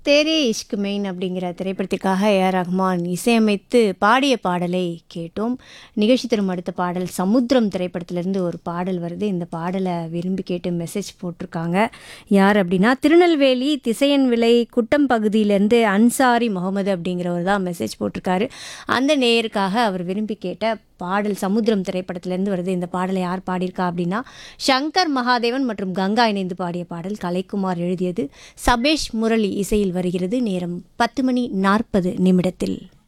தேரே Ishq main அப்படிங்கிற திரைப்படத்திற்காக AR Rahman இசையமைத்து பாடிய பாடலை கேட்டோம் நிகழ்ச்சி தரும் அடுத்த பாடல் சமுத்திரம் திரைப்படத்திலிருந்து ஒரு பாடல் வருது இந்த பாடலை விரும்பி கேட்டு மெசேஜ் போட்டிருக்காங்க யார் அப்படின்னா திருநெல்வேலி திசையன் விலை குட்டம் பகுதியிலேருந்து அன்சாரி முகமது அப்படிங்கிறவர் தான் மெசேஜ் போட்டிருக்காரு அந்த நேயருக்காக அவர் விரும்பி கேட்ட பாடல் சமுத்திரம் திரைப்படத்திலேருந்து வருது இந்த பாடலை யார் பாடியிருக்கா அப்படின்னா சங்கர் மகாதேவன் மற்றும் கங்கா இணைந்து பாடிய பாடல் கலைக்குமார் எழுதியது சபேஷ் முரளி இசையில் வருகிறது நேரம் பத்து மணி நாற்பது நிமிடத்தில்